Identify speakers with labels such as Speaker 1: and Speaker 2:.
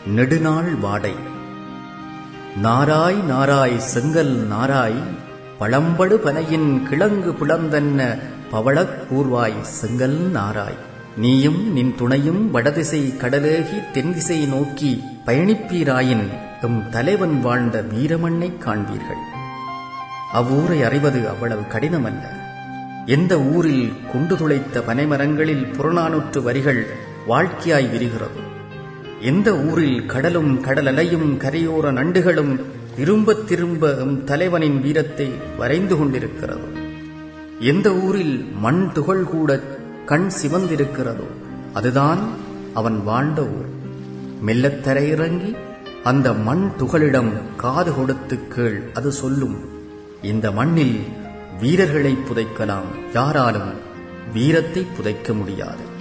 Speaker 1: நெடுநாள் வாடை நாராய் நாராய் செங்கல் நாராய் பழம்படு பனையின் கிழங்கு பிளந்தன்ன பவளக் கூர்வாய் செங்கல் நாராய் நீயும் நின் துணையும் வடதிசை கடலேகி தென்திசை நோக்கி பயணிப்பீராயின் எம் தலைவன் வாழ்ந்த வீரமண்ணைக் காண்பீர்கள் அவ்வூரை அறிவது அவ்வளவு கடினமல்ல எந்த ஊரில் குண்டு துளைத்த பனைமரங்களில் புறநானூற்று வரிகள் வாழ்க்கையாய் விரிகிறது எந்த ஊரில் கடலும் கடலலையும் கரையோர நண்டுகளும் திரும்பத் திரும்ப எம் தலைவனின் வீரத்தை வரைந்து கொண்டிருக்கிறது எந்த ஊரில் மண் துகள் கூட கண் சிவந்திருக்கிறதோ அதுதான் அவன் வாழ்ந்த ஊர் மெல்லத் தரையிறங்கி அந்த மண் துகளிடம் காது கொடுத்து கேள் அது சொல்லும் இந்த மண்ணில் வீரர்களை புதைக்கலாம் யாராலும் வீரத்தை புதைக்க முடியாது